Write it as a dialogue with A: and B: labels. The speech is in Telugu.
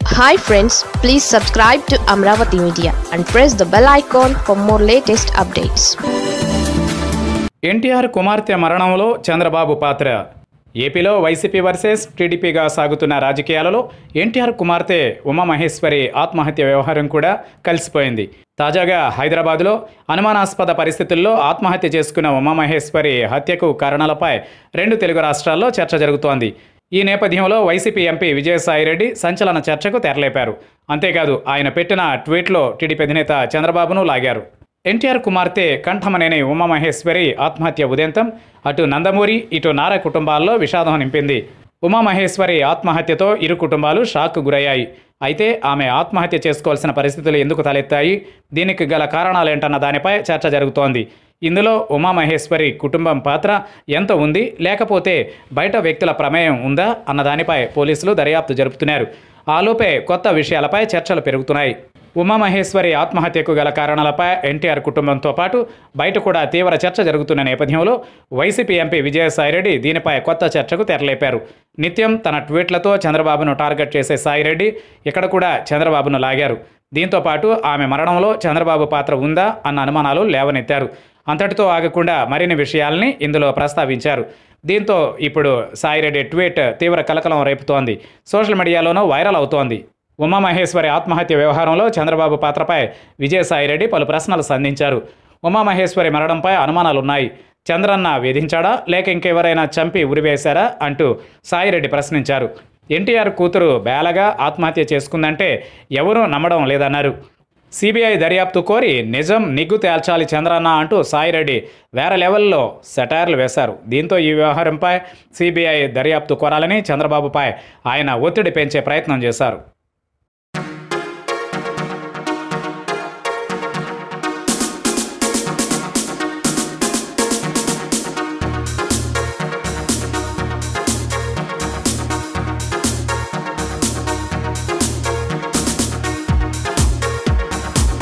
A: hi friends please subscribe to Amaravati media and press the bell icon for more latest updates
B: NTR కుమార్తె మరణంలో చంద్రబాబు పాత్ర ఏపీలో వైసీపీ వర్సెస్ టీడీపీగా సాగుతున్న రాజకీయాలలో ఎన్టీఆర్ కుమార్తె ఉమామహేశ్వరి ఆత్మహత్య వ్యవహారం కూడా కలిసిపోయింది తాజాగా హైదరాబాదులో అనుమానాస్పద పరిస్థితుల్లో ఆత్మహత్య చేసుకున్న ఉమామహేశ్వరి హత్యకు కారణాలపై రెండు తెలుగు రాష్ట్రాల్లో చర్చ జరుగుతోంది ఈ నేపథ్యంలో వైసీపీ ఎంపీ విజయసాయిరెడ్డి సంచలన చర్చకు తెరలేపారు అంతేకాదు ఆయన పెట్టిన ట్వీట్లో టీడీపీ అధినేత చంద్రబాబును లాగారు ఎన్టీఆర్ కుమార్తె కంఠమనేని ఉమామహేశ్వరి ఆత్మహత్య ఉదంతం అటు నందమూరి ఇటు నార కుటుంబాల్లో విషాదం నింపింది ఉమామహేశ్వరి ఆత్మహత్యతో ఇరు కుటుంబాలు షాక్కు గురయ్యాయి అయితే ఆమె ఆత్మహత్య చేసుకోవాల్సిన పరిస్థితులు ఎందుకు తలెత్తాయి దీనికి గల కారణాలేంటన్న దానిపై చర్చ జరుగుతోంది ఇందులో ఉమామహేశ్వరి కుటుంబం పాత్ర ఎంత ఉంది లేకపోతే బయట వ్యక్తుల ప్రమేయం ఉందా అన్న దానిపై పోలీసులు దర్యాప్తు జరుపుతున్నారు ఆలోపే కొత్త విషయాలపై చర్చలు పెరుగుతున్నాయి ఉమామహేశ్వరి ఆత్మహత్యకు గల కారణాలపై ఎన్టీఆర్ కుటుంబంతో పాటు బయట కూడా తీవ్ర చర్చ జరుగుతున్న నేపథ్యంలో వైసీపీ ఎంపీ విజయసాయిరెడ్డి దీనిపై కొత్త చర్చకు తెరలేపారు నిత్యం తన ట్వీట్లతో చంద్రబాబును టార్గెట్ చేసే సాయిరెడ్డి ఇక్కడ కూడా చంద్రబాబును లాగారు దీంతో పాటు ఆమె మరణంలో చంద్రబాబు పాత్ర ఉందా అన్న అనుమానాలు లేవనెత్తారు అంతటితో ఆగకుండా మరిన్ని విషయాల్ని ఇందులో ప్రస్తావించారు దీంతో ఇప్పుడు సాయిరెడ్డి ట్వీట్ తీవ్ర కలకలం రేపుతోంది సోషల్ మీడియాలోనూ వైరల్ అవుతోంది ఉమామహేశ్వరి ఆత్మహత్య వ్యవహారంలో చంద్రబాబు పాత్రపై విజయసాయిరెడ్డి పలు ప్రశ్నలు సంధించారు ఉమామహేశ్వరి మరణంపై అనుమానాలున్నాయి చంద్రన్న వేధించాడా లేక ఇంకెవరైనా చంపి ఉరివేశారా అంటూ సాయిరెడ్డి ప్రశ్నించారు ఎన్టీఆర్ కూతురు బేలగా ఆత్మహత్య చేసుకుందంటే ఎవరూ నమ్మడం లేదన్నారు సిబిఐ దర్యాప్తు కోరి నిజం నిగ్గు తేల్చాలి చంద్రన్న అంటూ సాయిరెడ్డి వేరే లెవెల్లో సెటైర్లు వేశారు దీంతో ఈ వ్యవహారంపై సిబిఐ దర్యాప్తు కోరాలని చంద్రబాబుపై ఆయన ఒత్తిడి పెంచే ప్రయత్నం చేశారు